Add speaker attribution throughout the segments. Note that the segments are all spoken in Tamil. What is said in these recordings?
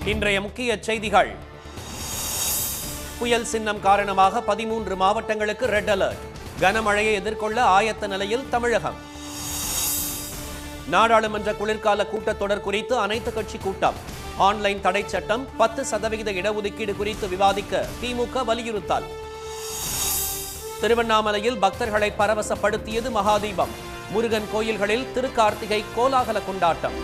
Speaker 1: இன்றைய முக்கிய செய்திகள் புயல் சின்னம் காரணமாக பதிமூன்று மாவட்டங்களுக்கு ரெட் அலர்ட் கனமழையை எதிர்கொள்ள ஆயத்த நிலையில் தமிழகம் நாடாளுமன்ற குளிர்கால கூட்டத்தொடர் குறித்து அனைத்து கட்சி கூட்டம் ஆன்லைன் தடை சட்டம் பத்து சதவிகித இடஒதுக்கீடு குறித்து விவாதிக்க திமுக வலியுறுத்தல் திருவண்ணாமலையில் பக்தர்களை பரவசப்படுத்தியது மகாதீபம் முருகன் கோயில்களில் திருக்கார்த்திகை கோலாகல கொண்டாட்டம்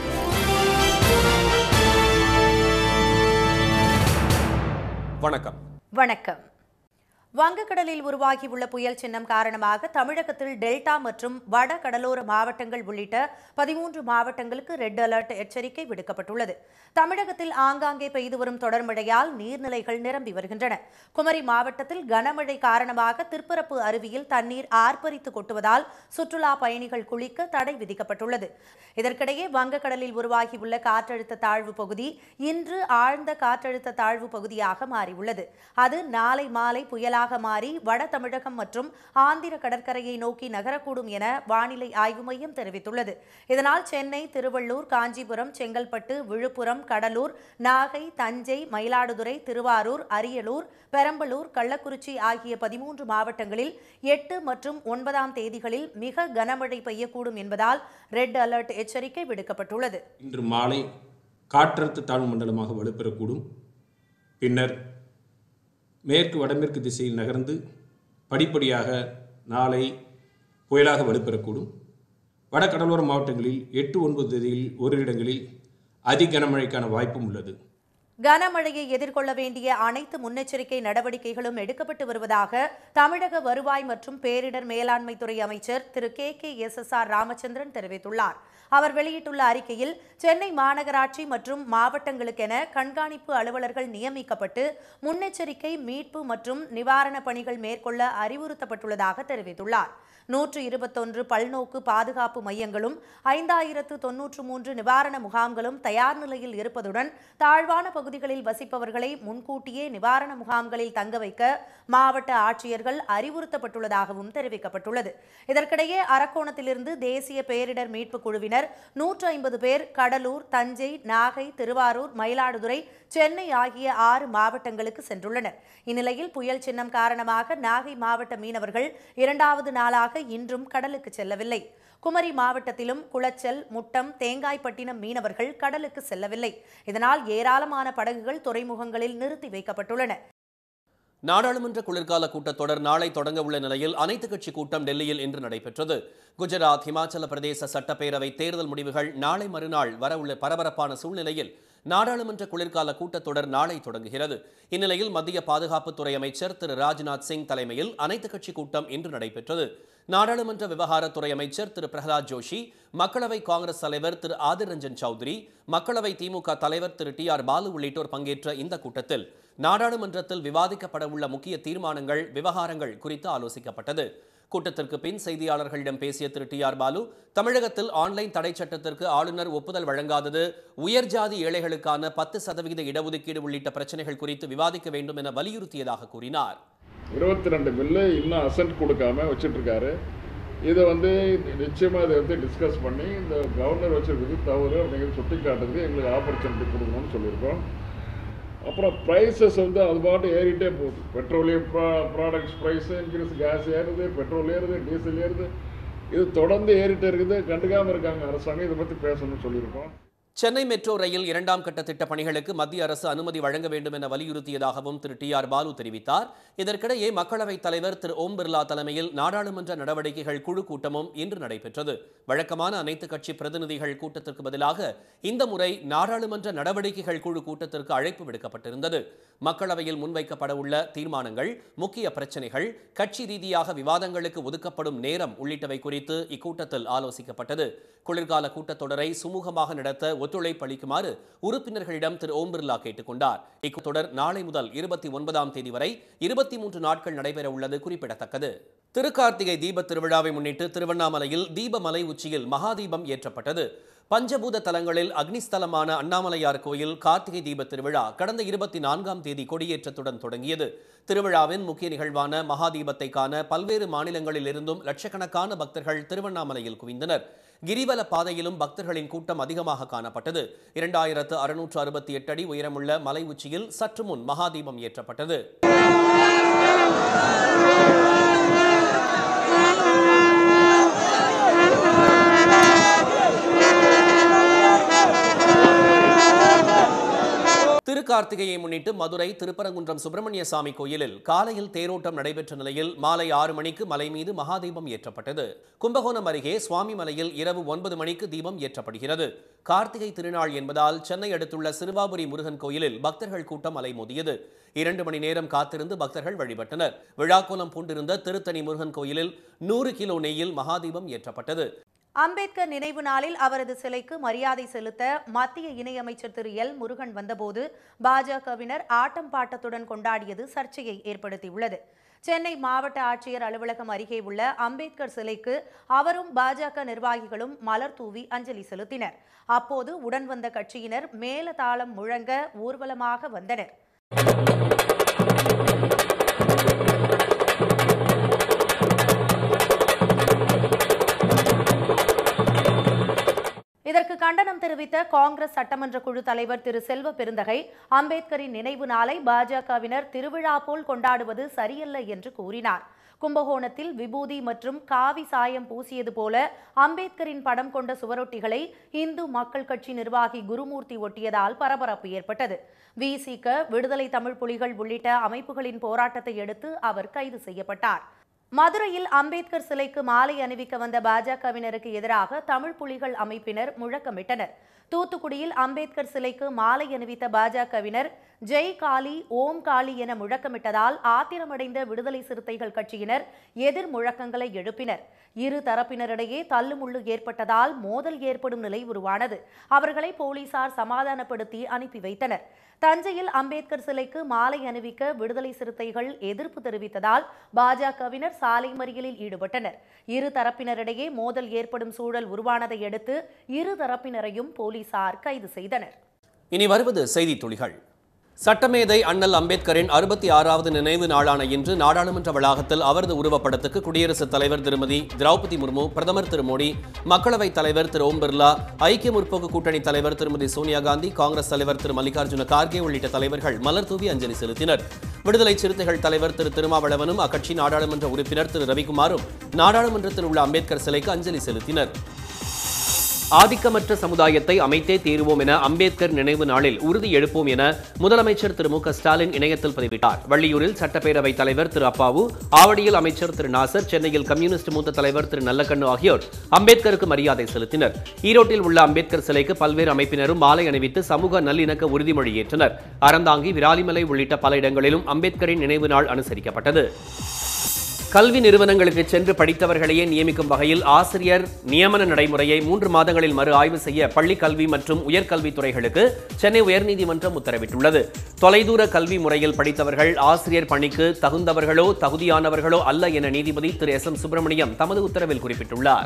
Speaker 1: வணக்கம்
Speaker 2: வணக்கம் வங்கக்கடலில் உருவாகியுள்ள புயல் சின்னம் காரணமாக தமிழகத்தில் டெல்டா மற்றும் வட கடலோர மாவட்டங்கள் உள்ளிட்ட பதிமூன்று மாவட்டங்களுக்கு ரெட் அலர்ட் எச்சரிக்கை விடுக்கப்பட்டுள்ளது தமிழகத்தில் ஆங்காங்கே பெய்து வரும் தொடர் மழையால் நீர்நிலைகள் நிரம்பி வருகின்றன குமரி மாவட்டத்தில் கனமழை காரணமாக திருப்பரப்பு அருவியில் தண்ணீர் ஆர்ப்பரித்து கொட்டுவதால் சுற்றுலா பயணிகள் குளிக்க தடை விதிக்கப்பட்டுள்ளது இதற்கிடையே வங்கக்கடலில் உருவாகியுள்ள காற்றழுத்த தாழ்வு பகுதி இன்று ஆழ்ந்த காற்றழுத்த தாழ்வு பகுதியாக மாறியுள்ளது அது நாளை மாலை புயலாக மாறி வட தமிழகம் மற்றும் ஆந்திர கடற்கரையை நோக்கி நகரக்கூடும் என வானிலை ஆய்வு மையம் தெரிவித்துள்ளது இதனால் சென்னை திருவள்ளூர் காஞ்சிபுரம் செங்கல்பட்டு விழுப்புரம் கடலூர் நாகை தஞ்சை மயிலாடுதுறை திருவாரூர் அரியலூர் பெரம்பலூர் கள்ளக்குறிச்சி ஆகிய பதிமூன்று மாவட்டங்களில் எட்டு மற்றும் ஒன்பதாம் தேதிகளில் மிக கனமழை பெய்யக்கூடும் என்பதால் ரெட் அலர்ட் எச்சரிக்கை விடுக்கப்பட்டுள்ளது
Speaker 3: இன்று மாலை காற்றழுத்த தாழ்வு மண்டலமாக வலுப்பெறக்கூடும் பின்னர் மேற்கு வடமேற்கு திசையில் நகர்ந்து படிப்படியாக நாளை புயலாக வலுப்பெறக்கூடும் வட கடலோர மாவட்டங்களில் எட்டு ஒன்பது தேதியில் ஓரிரு இடங்களில் அதி கனமழைக்கான வாய்ப்பும் உள்ளது
Speaker 2: கனமழையை எதிர்கொள்ள வேண்டிய அனைத்து முன்னெச்சரிக்கை நடவடிக்கைகளும் எடுக்கப்பட்டு வருவதாக தமிழக வருவாய் மற்றும் பேரிடர் மேலாண்மை துறை அமைச்சர் Thiru K K S S R Ramachandran தெரிவித்துள்ளார் அவர் வெளியிட்டுள்ள அறிக்கையில் சென்னை மாநகராட்சி மற்றும் மாவட்டங்களுக்கென கண்காணிப்பு அலுவலர்கள் நியமிக்கப்பட்டு முன்னெச்சரிக்கை மீட்பு மற்றும் நிவாரணப் பணிகள் மேற்கொள்ள அறிவுறுத்தப்பட்டுள்ளதாக தெரிவித்துள்ளார் நூற்று இருபத்தொன்று பல்நோக்கு பாதுகாப்பு மையங்களும் ஐந்தாயிரத்து தொன்னூற்று மூன்று நிவாரண முகாம்களும் தயார் நிலையில் இருப்பதுடன் தாழ்வான பகுதிகளில் வசிப்பவர்களை முன்கூட்டியே நிவாரண முகாம்களில் தங்க வைக்க மாவட்ட ஆட்சியர்கள் அறிவுறுத்தப்பட்டுள்ளதாகவும் தெரிவிக்கப்பட்டுள்ளது இதற்கிடையே அரக்கோணத்திலிருந்து தேசிய பேரிடர் மீட்புக் குழுவினர் நூற்று ஐம்பது பேர் கடலூர் தஞ்சை நாகை திருவாரூர் மயிலாடுதுறை சென்னை ஆகிய ஆறு மாவட்டங்களுக்கு சென்றுள்ளனர் இந்நிலையில் புயல் சின்னம் காரணமாக நாகை மாவட்ட மீனவர்கள் இரண்டாவது நாளாக இன்றும் கடலுக்கு செல்லவில்லை குமரி மாவட்டத்திலும் குளச்சல் முட்டம் தேங்காய்பட்டினம் மீனவர்கள் கடலுக்கு செல்லவில்லை இதனால் ஏராளமான படகுகள் துறைமுகங்களில் நிறுத்தி வைக்கப்பட்டுள்ளன
Speaker 1: நாடாளுமன்ற குளிர்கால கூட்டத்தொடர் நாளை தொடங்க உள்ள நிலையில் அனைத்து கட்சி கூட்டம் டெல்லியில் இன்று நடைபெற்றது குஜராத் இமாச்சல பிரதேச சட்டப்பேரவை தேர்தல் முடிவுகள் நாளை மறுநாள் வரவுள்ள பரபரப்பான சூழ்நிலையில் நாடாளுமன்ற குளிர்கால கூட்டத்தொடர் நாளை தொடங்குகிறது இந்நிலையில் மத்திய பாதுகாப்புத்துறை அமைச்சர் திரு ராஜ்நாத் சிங் தலைமையில் அனைத்து கட்சி கூட்டம் இன்று நடைபெற்றது நாடாளுமன்ற விவகாரத்துறை அமைச்சர் திரு பிரகலாத் ஜோஷி மக்களவை காங்கிரஸ் தலைவர் திரு ஆதிர் ரஞ்சன் சௌத்ரி மக்களவை திமுக தலைவர் திரு டி ஆர் பாலு உள்ளிட்டோர் பங்கேற்ற இந்த கூட்டத்தில் நாடாளுமன்றத்தில் விவாதிக்கப்பட உள்ள முக்கிய தீர்மானங்கள் விவகாரங்கள் குறித்து ஆலோசிக்கப்பட்டது கூட்டத்திற்கு பின் செய்தியாளர்களிடம் பேசிய திரு டி ஆர் பாலு தமிழகத்தில் ஆன்லைன் தடை சட்டத்திற்கு ஆளுநர் ஒப்புதல் வழங்காதது உயர்ஜாதி ஏழைகளுக்கான பத்து சதவிகித இடஒதுக்கீடு உள்ளிட்ட பிரச்சனைகள் குறித்து விவாதிக்க வேண்டும் என வலியுறுத்தியதாக கூறினார்
Speaker 4: இருபத்தி ரெண்டு பில்லு இன்னும் அசன்ட் கொடுக்காம வச்சுட்டு இருக்காரு இதை வந்து நிச்சயமாக இதை வந்து டிஸ்கஸ் பண்ணி இந்த கவர்னர் வச்சிருக்கிறது தவறு அப்படிங்கிறது சுட்டி காட்டுறதுக்கு எங்களுக்கு ஆப்பர்ச்சுனிட்டி கொடுக்கணும்னு சொல்லியிருக்கோம் அப்புறம் ப்ரைஸஸ் வந்து அது பாட்டு ஏறிட்டே போகுது petroleum pro products price increase gas ஏறுது பெட்ரோல் ஏறுது டீசல் ஏறுது இது தொடர்ந்து ஏறிட்டே இருக்குது கண்டுக்காமல் இருக்காங்க அரசாங்கம் இதை பற்றி பேசணும்னு சொல்லியிருக்கோம்
Speaker 1: சென்னை மெட்ரோ ரயில் இரண்டாம் கட்ட திட்ட பணிகளுக்கு மத்திய அரசு அனுமதி வழங்க வேண்டும் என வலியுறுத்தியதாகவும் திரு டி ஆர் பாலு தெரிவித்தார் இதற்கிடையே மக்களவைத் தலைவர் திரு ஓம் பிர்லா தலைமையில் நாடாளுமன்ற நடவடிக்கைகள் குழு கூட்டமும் இன்று நடைபெற்றது வழக்கமான அனைத்து கட்சி பிரதிநிதிகள் கூட்டத்திற்கு பதிலாக இந்த முறை நாடாளுமன்ற நடவடிக்கைகள் குழு கூட்டத்திற்கு அழைப்பு விடுக்கப்பட்டிருந்தது மக்களவையில் முன்வைக்கப்பட உள்ள தீர்மானங்கள் முக்கிய பிரச்சனைகள் கட்சி ரீதியாக விவாதங்களுக்கு ஒதுக்கப்படும் நேரம் உள்ளிட்டவை குறித்து இக்கூட்டத்தில் ஆலோசிக்கப்பட்டது குளிர்கால கூட்டத்தொடரை சுமூகமாக நடத்த ஒத்துழைப்பு அளிக்குமாறு உறுப்பினர்களிடம் திரு ஓம் பிர்லா கேட்டுக்கொண்டார் இக்கூட்டத்தொடர் நாளை முதல் இருபத்தி ஒன்பதாம் தேதி வரை இருபத்தி மூன்று நாட்கள் நடைபெற உள்ளது குறிப்பிடத்தக்கது திருக்கார்த்திகை தீபத் திருவிழாவை முன்னிட்டு திருவண்ணாமலையில் தீபமலை உச்சியில் மகாதீபம் ஏற்றப்பட்டது பஞ்சபூத தலங்களில் அக்னிஸ்தலமான அண்ணாமலையார் கோயில் கார்த்திகை தீபத் திருவிழா கடந்த இருபத்தி நான்காம் தேதி கொடியேற்றத்துடன் தொடங்கியது திருவிழாவின் முக்கிய நிகழ்வான மகாதீபத்தை காண பல்வேறு மாநிலங்களில் இருந்தும் லட்சக்கணக்கான பக்தர்கள் திருவண்ணாமலையில் குவிந்தனர் கிரிவல பாதையிலும் பக்தர்களின் கூட்டம் அதிகமாக காணப்பட்டது இரண்டாயிரத்து அறுநூற்று அறுபத்தி எட்டு அடி உயரமுள்ள மலை உச்சியில் சற்று முன் மகாதீபம் ஏற்றப்பட்டது திருக்கார்த்திகையை முன்னிட்டு மதுரை திருப்பரங்குன்றம் சுப்பிரமணிய சாமி கோயிலில் காலையில் தேரோட்டம் நடைபெற்ற நிலையில் மாலை ஆறு மணிக்கு மலை மீது மகாதீபம் ஏற்றப்பட்டது கும்பகோணம் அருகே சுவாமி மலையில் இரவு ஒன்பது மணிக்கு தீபம் ஏற்றப்படுகிறது கார்த்திகை திருநாள் என்பதால் சென்னை அடுத்துள்ள சிறுவாபுரி முருகன் கோயிலில் பக்தர்கள் கூட்டம் அலைமோதியது இரண்டு மணி நேரம் காத்திருந்து பக்தர்கள் வழிபட்டனர் விழாக்கோலம் பூண்டிருந்த திருத்தணி முருகன் கோயிலில் நூறு கிலோ நெய்யில் மகாதீபம் ஏற்றப்பட்டது
Speaker 2: அம்பேத்கர் நினைவு நாளில் அவரது சிலைக்கு மரியாதை செலுத்த மத்திய இணையமைச்சர் திரு எல் முருகன் வந்தபோது பாஜகவினர் ஆட்டம் பாட்டத்துடன் கொண்டாடியது சர்ச்சையை ஏற்படுத்தியுள்ளது சென்னை மாவட்ட ஆட்சியர் அலுவலகம் அருகே உள்ள அம்பேத்கர் சிலைக்கு அவரும் பாஜக நிர்வாகிகளும் மலர் தூவி அஞ்சலி செலுத்தினர் அப்போது உடன் வந்த கட்சியினர் மேலதாளம் முழங்க ஊர்வலமாக வந்தனர் இதற்கு கண்டனம் தெரிவித்த காங்கிரஸ் சட்டமன்ற குழு தலைவர் திரு செல்வ பெருந்தகை அம்பேத்கரின் நினைவு நாளை பாஜகவினர் திருவிழா போல் கொண்டாடுவது சரியல்ல என்று கூறினார் கும்பகோணத்தில் விபூதி மற்றும் காவி சாயம் பூசியது போல அம்பேத்கரின் படம் கொண்ட சுவரொட்டிகளை இந்து மக்கள் கட்சி நிர்வாகி குருமூர்த்தி ஒட்டியதால் பரபரப்பு ஏற்பட்டது விசிக விடுதலை தமிழ் புலிகள் உள்ளிட்ட அமைப்புகளின் போராட்டத்தை அடுத்து அவர் கைது செய்யப்பட்டார் மதுரையில் அம்பேத்கர் சிலைக்கு மாலை அணிவிக்க வந்த பாஜகவினருக்கு எதிராக தமிழ் புலிகள் அமைப்பினர் முழக்கமிட்டனர் தூத்துக்குடியில் அம்பேத்கர் சிலைக்கு மாலை அணிவித்த பாஜகவினர் ஜெய் காளி ஓம் காளி என முழக்கமிட்டதால் ஆத்திரமடைந்த விடுதலை சிறுத்தைகள் கட்சியினர் எதிர் முழக்கங்களை எழுப்பினர் இரு தரப்பினரிடையே தள்ளுமுள்ளு ஏற்பட்டதால் மோதல் ஏற்படும் நிலை உருவானது அவர்களை போலீசார் சமாதானப்படுத்தி அனுப்பி வைத்தனர் தஞ்சையில் அம்பேத்கர் சிலைக்கு மாலை அணிவிக்க விடுதலை சிறுத்தைகள் எதிர்ப்பு தெரிவித்ததால் பாஜகவினர் சாலை மறியலில் ஈடுபட்டனர் இரு தரப்பினரிடையே மோதல் ஏற்படும் சூழல் உருவானதை அடுத்து இரு தரப்பினரையும் போலீசார் கைது செய்தனர்
Speaker 1: இனி வருவது செய்தி துளிகள் சட்டமேதை அண்ணல் அம்பேத்கரின் அறுபத்தி ஆறாவது நினைவு நாளான இன்று நாடாளுமன்ற வளாகத்தில் அவரது உருவப்படத்துக்கு குடியரசுத் தலைவர் திருமதி திரௌபதி முர்மு பிரதமர் திரு மோடி மக்களவைத் தலைவர் திரு ஓம் பிர்லா ஐக்கிய முற்போக்கு கூட்டணி தலைவர் திருமதி சோனியா காந்தி காங்கிரஸ் தலைவர் திரு மல்லிகார்ஜுன கார்கே உள்ளிட்ட தலைவர்கள் மலர் தூவி அஞ்சலி செலுத்தினர் விடுதலை சிறுத்தைகள் தலைவர் திரு திருமாவளவனும் அக்கட்சி நாடாளுமன்ற உறுப்பினர் திரு ரவிக்குமாரும் நாடாளுமன்றத்தில் உள்ள அம்பேத்கர் சிலைக்கு அஞ்சலி செலுத்தினர் ஆதிக்கமற்ற சமுதாயத்தை அமைத்தே தீருவோம் என அம்பேத்கர் நினைவு நாளில் உறுதி எழுப்போம் என முதலமைச்சர் திரு மு க ஸ்டாலின் இணையத்தில் பதிவிட்டார் வள்ளியூரில் சட்டப்பேரவைத் தலைவர் திரு அப்பாவு ஆவடியில் அமைச்சர் திரு நாசர் சென்னையில் கம்யூனிஸ்ட் மூத்த தலைவர் திரு நல்லக்கண்ணு ஆகியோர் அம்பேத்கருக்கு மரியாதை செலுத்தினர் ஈரோட்டில் உள்ள அம்பேத்கர் சிலைக்கு பல்வேறு அமைப்பினரும் மாலை அணிவித்து சமூக நல்லிணக்க உறுதிமொழி ஏற்றனர் அறந்தாங்கி விராலிமலை உள்ளிட்ட பல இடங்களிலும் அம்பேத்கரின் நினைவு நாள் அனுசரிக்கப்பட்டது கல்வி நிறுவனங்களுக்கு சென்று படித்தவர்களையே நியமிக்கும் வகையில் ஆசிரியர் நியமன நடைமுறையை மூன்று மாதங்களில் மறு ஆய்வு செய்ய பள்ளி கல்வி மற்றும் உயர்கல்வித்துறைகளுக்கு சென்னை உயர்நீதிமன்றம் உத்தரவிட்டுள்ளது தொலைதூர கல்வி முறையில் படித்தவர்கள் ஆசிரியர் பணிக்கு தகுந்தவர்களோ தகுதியானவர்களோ அல்ல என நீதிபதி திரு எஸ் எம் சுப்பிரமணியம் தமது உத்தரவில் குறிப்பிட்டுள்ளார்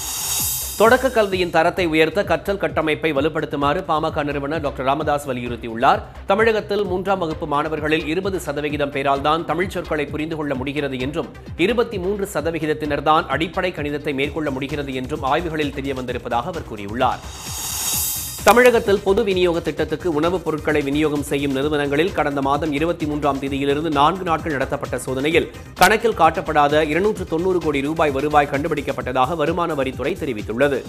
Speaker 1: தொடக்க கல்வியின் தரத்தை உயர்த்த கற்றல் கட்டமைப்பை வலுப்படுத்துமாறு பாமக நிறுவனர் டாக்டர் ராமதாஸ் வலியுறுத்தியுள்ளார் தமிழகத்தில் மூன்றாம் வகுப்பு மாணவர்களில் இருபது சதவிகிதம் பேரால்தான் தமிழ் சொற்களை புரிந்து கொள்ள முடிகிறது என்றும் இருபத்தி மூன்று சதவிகிதத்தினர்தான் அடிப்படை கணிதத்தை மேற்கொள்ள முடிகிறது என்றும் ஆய்வுகளில் தெரிய வந்திருப்பதாக அவர் கூறியுள்ளார் தமிழகத்தில் பொது விநியோக திட்டத்துக்கு உணவுப் பொருட்களை விநியோகம் செய்யும் நிறுவனங்களில் கடந்த மாதம் இருபத்தி மூன்றாம் தேதியிலிருந்து நான்கு நாட்கள் நடத்தப்பட்ட சோதனையில் கணக்கில் காட்டப்படாத இருநூற்று தொண்ணூறு கோடி ரூபாய் வருவாய் கண்டுபிடிக்கப்பட்டதாக வருமான வரித்துறை தெரிவித்துள்ளது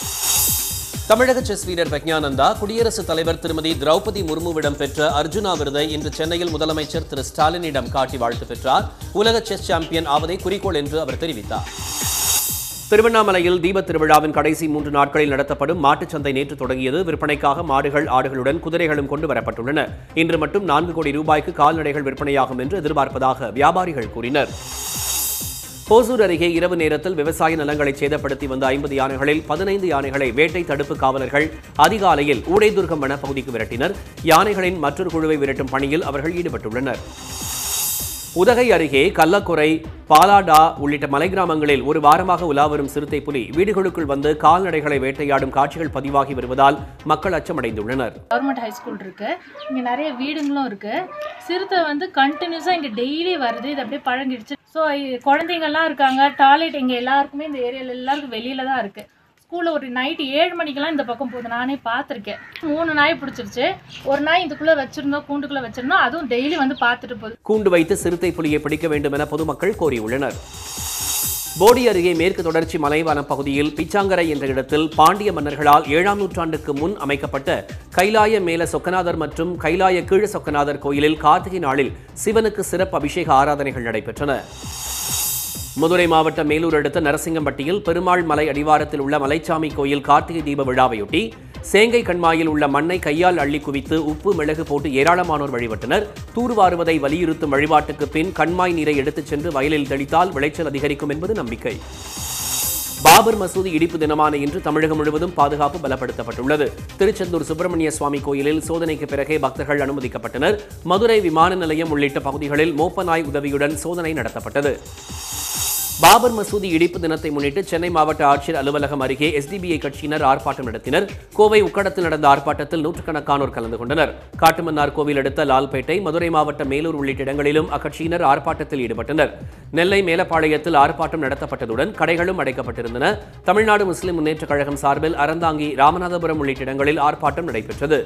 Speaker 1: தமிழக செஸ் வீரர் பிரக்ஞானந்தா குடியரசுத் தலைவர் திருமதி திரௌபதி முர்முவிடம் பெற்ற அர்ஜுனா விருதை இன்று சென்னையில் முதலமைச்சர் திரு ஸ்டாலினிடம் காட்டி வாழ்த்து பெற்றார் உலக செஸ் சாம்பியன் ஆவதை குறிக்கோள் என்று அவர் தெரிவித்தார் திருவண்ணாமலையில் தீபத் திருவிழாவின் கடைசி மூன்று நாட்களில் நடத்தப்படும் மாட்டுச் சந்தை நேற்று தொடங்கியது விற்பனைக்காக மாடுகள் ஆடுகளுடன் குதிரைகளும் கொண்டு வரப்பட்டுள்ளன இன்று மட்டும் நான்கு கோடி ரூபாய்க்கு கால்நடைகள் விற்பனையாகும் என்று எதிர்பார்ப்பதாக வியாபாரிகள் கூறினர் போசூர் அருகே இரவு நேரத்தில் விவசாய நிலங்களை சேதப்படுத்தி வந்த ஐம்பது யானைகளில் பதினைந்து யானைகளை வேட்டை தடுப்பு காவலர்கள் அதிகாலையில் ஊடைதுர்கம் வனப்பகுதிக்கு விரட்டினர் யானைகளின் மற்றொரு குழுவை விரட்டும் பணியில் அவர்கள் ஈடுபட்டுள்ளனர் உதகை அருகே கள்ளக்குறை பாலாடா உள்ளிட்ட மலை கிராமங்களில் ஒரு வாரமாக உலாவரும் சிறுத்தை புலி வீடுகளுக்குள் வந்து கால்நடைகளை வேட்டையாடும் காட்சிகள் பதிவாகி வருவதால் மக்கள் அச்சமடைந்துள்ளனர்
Speaker 5: கவர்மெண்ட் ஹை ஸ்கூல் இருக்கு இங்க நிறைய வீடுங்களும் இருக்கு சிறுத்தை வந்து கண்டினியூஸா இங்க டெய்லி வருது இது அப்படியே பழகிடுச்சு ஸோ குழந்தைங்கள்லாம் இருக்காங்க டாய்லெட் இங்க எல்லாருக்குமே இந்த ஏரியால எல்லாருக்கும் வெளியில தான் இருக்கு ஸ்கூலில் ஒரு நைட்டு ஏழு மணிக்கெல்லாம் இந்த பக்கம் போகுது நானே பார்த்துருக்கேன் மூணு நாய் பிடிச்சிருச்சு ஒரு நாய் இதுக்குள்ளே வச்சுருந்தோம் கூண்டுக்குள்ளே வச்சுருந்தோம் அதுவும் டெய்லி வந்து பார்த்துட்டு போகுது
Speaker 1: கூண்டு வைத்து சிறுத்தை புலியை பிடிக்க வேண்டும் என பொதுமக்கள் கோரியுள்ளனர் போடி அருகே மேற்கு தொடர்ச்சி மலைவான பகுதியில் பிச்சாங்கரை என்ற இடத்தில் பாண்டிய மன்னர்களால் ஏழாம் நூற்றாண்டுக்கு முன் அமைக்கப்பட்ட கைலாய மேல சொக்கநாதர் மற்றும் கைலாய கீழ சொக்கநாதர் கோயிலில் கார்த்திகை நாளில் சிவனுக்கு சிறப்பு அபிஷேக ஆராதனைகள் நடைபெற்றன மதுரை மாவட்டம் மேலூர் அடுத்த நரசிங்கம்பட்டியில் பெருமாள் மலை அடிவாரத்தில் உள்ள மலைச்சாமி கோயில் கார்த்திகை தீப விழாவையொட்டி சேங்கை கண்மாயில் உள்ள மண்ணை கையால் அள்ளி குவித்து உப்பு மிளகு போட்டு ஏராளமானோர் வழிபட்டனர் தூர்வாருவதை வலியுறுத்தும் வழிபாட்டுக்கு பின் கண்மாய் நீரை எடுத்துச் சென்று வயலில் தெளித்தால் விளைச்சல் அதிகரிக்கும் என்பது நம்பிக்கை பாபர் மசூதி இடிப்பு தினமான இன்று தமிழகம் முழுவதும் பாதுகாப்பு பலப்படுத்தப்பட்டுள்ளது திருச்செந்தூர் சுப்பிரமணிய சுவாமி கோயிலில் சோதனைக்கு பிறகே பக்தர்கள் அனுமதிக்கப்பட்டனர் மதுரை விமான நிலையம் உள்ளிட்ட பகுதிகளில் மோப்ப நாய் உதவியுடன் சோதனை நடத்தப்பட்டது பாபர் மசூதி இடிப்பு தினத்தை முன்னிட்டு சென்னை மாவட்ட ஆட்சியர் அலுவலகம் அருகே எஸ்டிபிஐ கட்சியினர் ஆர்ப்பாட்டம் நடத்தினர் கோவை உக்கடத்தில் நடந்த ஆர்ப்பாட்டத்தில் நூற்றுக்கணக்கானோர் கலந்து கொண்டனர் காட்டுமன்னார் கோவில் அடுத்த லால்பேட்டை மதுரை மாவட்டம் மேலூர் உள்ளிட்ட இடங்களிலும் அக்கட்சியினர் ஆர்ப்பாட்டத்தில் ஈடுபட்டனர் நெல்லை மேலப்பாளையத்தில் ஆர்ப்பாட்டம் நடத்தப்பட்டதுடன் கடைகளும் அடைக்கப்பட்டிருந்தன தமிழ்நாடு முஸ்லிம் முன்னேற்றக் கழகம் சார்பில் அறந்தாங்கி ராமநாதபுரம் உள்ளிட்ட இடங்களில் ஆர்ப்பாட்டம் நடைபெற்றது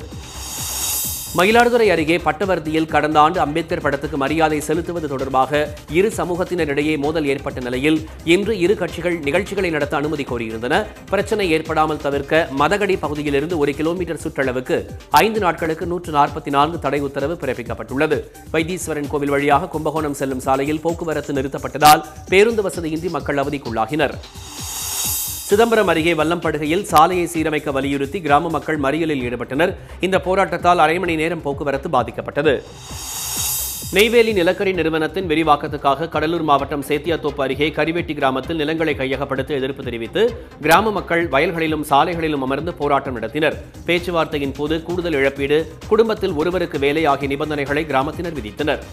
Speaker 1: மயிலாடுதுறை அருகே பட்டவர்த்தியில் கடந்த ஆண்டு அம்பேத்கர் படத்துக்கு மரியாதை செலுத்துவது தொடர்பாக இரு சமூகத்தினரிடையே மோதல் ஏற்பட்ட நிலையில் இன்று இரு கட்சிகள் நிகழ்ச்சிகளை நடத்த அனுமதி கோரியிருந்தன பிரச்சனை ஏற்படாமல் தவிர்க்க மதகடி பகுதியிலிருந்து ஒரு கிலோமீட்டர் சுற்றளவுக்கு ஐந்து நாட்களுக்கு நூற்று நாற்பத்தி நான்கு தடை உத்தரவு பிறப்பிக்கப்பட்டுள்ளது வைத்தீஸ்வரன் கோவில் வழியாக கும்பகோணம் செல்லும் சாலையில் போக்குவரத்து நிறுத்தப்பட்டதால் பேருந்து வசதியின்றி மக்கள் அவதிக்குள்ளாகினர் சிதம்பரம் அருகே வல்லம்படுகையில் சாலையை சீரமைக்க வலியுறுத்தி கிராம மக்கள் மறியலில் ஈடுபட்டனர் இந்த போராட்டத்தால் அரை மணி நேரம் போக்குவரத்து பாதிக்கப்பட்டது நெய்வேலி நிலக்கரி நிறுவனத்தின் விரிவாக்கத்துக்காக கடலூர் மாவட்டம் சேத்தியாத்தோப்பு அருகே கரிவெட்டி கிராமத்தில் நிலங்களை கையகப்படுத்த எதிர்ப்பு தெரிவித்து கிராம மக்கள் வயல்களிலும் சாலைகளிலும் அமர்ந்து போராட்டம் நடத்தினர் பேச்சுவார்த்தையின் போது கூடுதல் இழப்பீடு குடும்பத்தில் ஒருவருக்கு வேலை ஆகிய நிபந்தனைகளை கிராமத்தினர் விதித்தனர்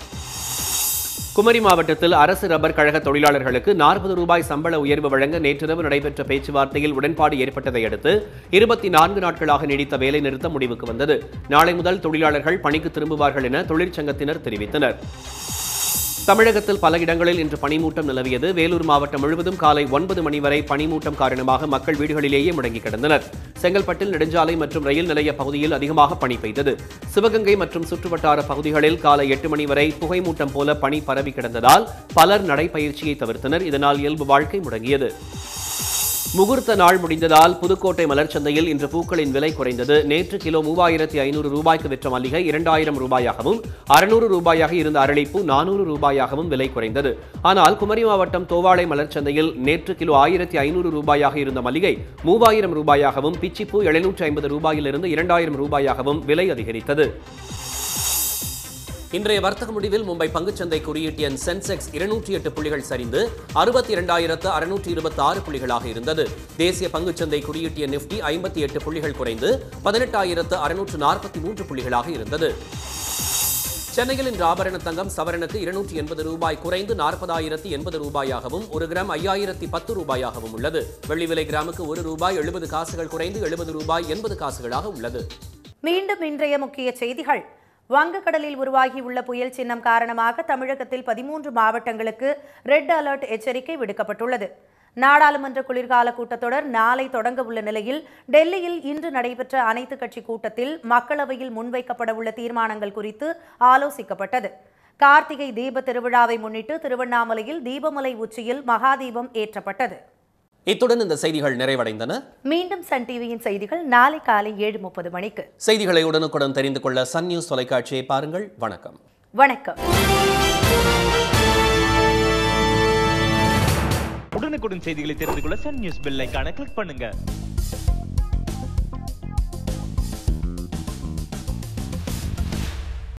Speaker 1: குமரி மாவட்டத்தில் அரசு ரப்பர் கழக தொழிலாளர்களுக்கு நாற்பது ரூபாய் சம்பள உயர்வு வழங்க நேற்றிரவு நடைபெற்ற பேச்சுவார்த்தையில் உடன்பாடு ஏற்பட்டதை அடுத்து இருபத்தி நான்கு நாட்களாக நீடித்த வேலை நிறுத்தம் முடிவுக்கு வந்தது நாளை முதல் தொழிலாளர்கள் பணிக்கு திரும்புவார்கள் என தொழிற்சங்கத்தினர் தெரிவித்தனர் தமிழகத்தில் பல இடங்களில் இன்று பனிமூட்டம் நிலவியது வேலூர் மாவட்டம் முழுவதும் காலை ஒன்பது மணி வரை பனிமூட்டம் காரணமாக மக்கள் வீடுகளிலேயே முடங்கி கிடந்தனர் செங்கல்பட்டில் நெடுஞ்சாலை மற்றும் ரயில் நிலைய பகுதியில் அதிகமாக பனி பெய்தது சிவகங்கை மற்றும் சுற்றுவட்டார பகுதிகளில் காலை எட்டு மணி வரை புகைமூட்டம் போல பனி பரவி கிடந்ததால் பலர் நடைப்பயிற்சியை தவிர்த்தனர் இதனால் இயல்பு வாழ்க்கை முடங்கியது முகூர்த்த நாள் முடிந்ததால் புதுக்கோட்டை மலர்ச்சந்தையில் இன்று பூக்களின் விலை குறைந்தது நேற்று கிலோ மூவாயிரத்தி ஐநூறு ரூபாய்க்கு விற்ற மல்லிகை இரண்டாயிரம் ரூபாயாகவும் அறுநூறு ரூபாயாக இருந்த அரளிப்பூ நானூறு ரூபாயாகவும் விலை குறைந்தது ஆனால் குமரி மாவட்டம் தோவாளை மலர்ச்சந்தையில் நேற்று கிலோ ஆயிரத்தி ஐநூறு ரூபாயாக இருந்த மல்லிகை மூவாயிரம் ரூபாயாகவும் பிச்சிப்பூ எழுநூற்றி ஐம்பது ரூபாயிலிருந்து இரண்டாயிரம் ரூபாயாகவும் விலை அதிகரித்தது இன்றைய வர்த்தக முடிவில் மும்பை பங்குச்சந்தை குறியீட்டு எண் சென்செக்ஸ் இருநூற்றி எட்டு புள்ளிகள் சரிந்து அறுபத்தி இரண்டாயிரத்து அறுநூற்றி இருபத்தி ஆறு புள்ளிகளாக இருந்தது தேசிய பங்குச்சந்தை குறியீட்டு எண் நிஃப்டி ஐம்பத்தி எட்டு புள்ளிகள் குறைந்து பதினெட்டாயிரத்து அறுநூற்று நாற்பத்தி மூன்று புள்ளிகளாக இருந்தது சென்னையில் இன்று ஆபரண தங்கம் சவரனுக்கு இருநூற்றி எண்பது ரூபாய் குறைந்து நாற்பதாயிரத்தி எண்பது ரூபாயாகவும் ஒரு கிராம் ஐயாயிரத்தி பத்து ரூபாயாகவும் உள்ளது வெள்ளி விலை கிராமுக்கு ஒரு ரூபாய் எழுபது காசுகள் குறைந்து எழுபது ரூபாய் எண்பது காசுகளாக உள்ளது
Speaker 2: மீண்டும் இன்றைய முக்கிய செய்திகள் வங்கக்கடலில் உருவாகியுள்ள புயல் சின்னம் காரணமாக தமிழகத்தில் பதிமூன்று மாவட்டங்களுக்கு ரெட் அலர்ட் எச்சரிக்கை விடுக்கப்பட்டுள்ளது நாடாளுமன்ற குளிர்கால கூட்டத்தொடர் நாளை தொடங்க உள்ள நிலையில் டெல்லியில் இன்று நடைபெற்ற அனைத்து கட்சி கூட்டத்தில் மக்களவையில் முன்வைக்கப்பட உள்ள தீர்மானங்கள் குறித்து ஆலோசிக்கப்பட்டது கார்த்திகை தீப திருவிழாவை முன்னிட்டு திருவண்ணாமலையில் தீபமலை உச்சியில் மகாதீபம் ஏற்றப்பட்டது
Speaker 1: இத்துடன் இந்த செய்திகள் நிறைவடைந்தன
Speaker 2: மீண்டும் சன் டிவியின் செய்திகள் நாளை காலை ஏழு முப்பது மணிக்கு
Speaker 1: செய்திகளை உடனுக்குடன் தெரிந்து கொள்ள சன் நியூஸ் தொலைக்காட்சியை பாருங்கள் வணக்கம்
Speaker 2: வணக்கம்
Speaker 6: உடனுக்குடன் செய்திகளை தெரிந்து கொள்ள சன் நியூஸ் பெல் ஐகானை கிளிக் பண்ணுங்க